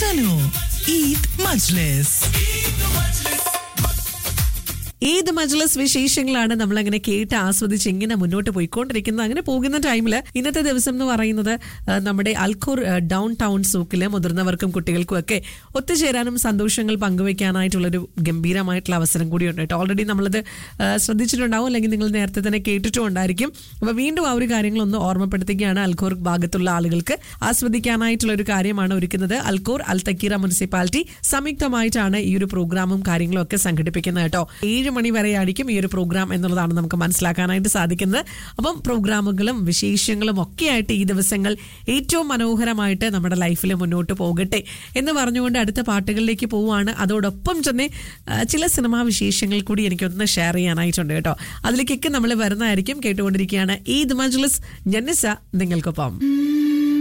Sano Eid Majlis. ഏത് മജ്ലസ് വിശേഷങ്ങളാണ് നമ്മൾ അങ്ങനെ കേട്ട് ആസ്വദിച്ച് ഇങ്ങനെ മുന്നോട്ട് പോയിക്കൊണ്ടിരിക്കുന്നത് അങ്ങനെ പോകുന്ന ടൈമിൽ ഇന്നത്തെ ദിവസം എന്ന് പറയുന്നത് ആ, നമ്മുടെ അൽഖൂർ ആ, ഡൗൺ ടൗൺ സൂക്കില് മുതിർന്നവർക്കും കുട്ടികൾക്കും ഒക്കെ ഒത്തുചേരാനും സന്തോഷങ്ങൾ പങ്കുവെക്കാനായിട്ടുള്ളൊരു ഗംഭീരമായിട്ടുള്ള അവസരം കൂടിയുണ്ട് കേട്ടോ ഓൾറെഡി നമ്മളത് ആ, ശ്രദ്ധിച്ചിട്ടുണ്ടാവും അല്ലെങ്കിൽ നിങ്ങൾ നേരത്തെ തന്നെ കേട്ടിട്ടും ഉണ്ടായിരിക്കും അപ്പൊ വീണ്ടും ആ ഒരു കാര്യങ്ങളൊന്ന് ഓർമ്മപ്പെടുത്തുകയാണ് അൽഖൂർ ഭാഗത്തുള്ള ആളുകൾക്ക് ആസ്വദിക്കാനായിട്ടുള്ള ഒരു കാര്യമാണ് ഒരുക്കുന്നത് അൽഖൂർ അൽ തക്കീറ മുനിസിപ്പാലിറ്റി സംയുക്തമായിട്ടാണ് ഈ ഒരു പ്രോഗ്രാമും കാര്യങ്ങളും ഒക്കെ സംഘടിപ്പിക്കുന്നത് കേട്ടോ ഏഴ് മണി വരെയായിരിക്കും ഈ ഒരു പ്രോഗ്രാം എന്നുള്ളതാണ് നമുക്ക് മനസ്സിലാക്കാനായിട്ട് സാധിക്കുന്നത് അപ്പം പ്രോഗ്രാമുകളും വിശേഷങ്ങളും ഒക്കെ ആയിട്ട് ഈ ദിവസങ്ങൾ ഏറ്റവും മനോഹരമായിട്ട് നമ്മുടെ ലൈഫിൽ മുന്നോട്ട് പോകട്ടെ എന്ന് പറഞ്ഞുകൊണ്ട് അടുത്ത പാട്ടുകളിലേക്ക് പോവുകയാണ് അതോടൊപ്പം തന്നെ ആ, ചില സിനിമാ വിശേഷങ്ങൾ കൂടി എനിക്കൊന്ന് ഷെയർ ചെയ്യാനായിട്ടുണ്ട് കേട്ടോ അതിലേക്കൊക്കെ നമ്മൾ വരുന്നതായിരിക്കും കേട്ടുകൊണ്ടിരിക്കുകയാണ് ഈദ് മജ്ലിസ് ജന്നിസ നിങ്ങൾക്കൊപ്പം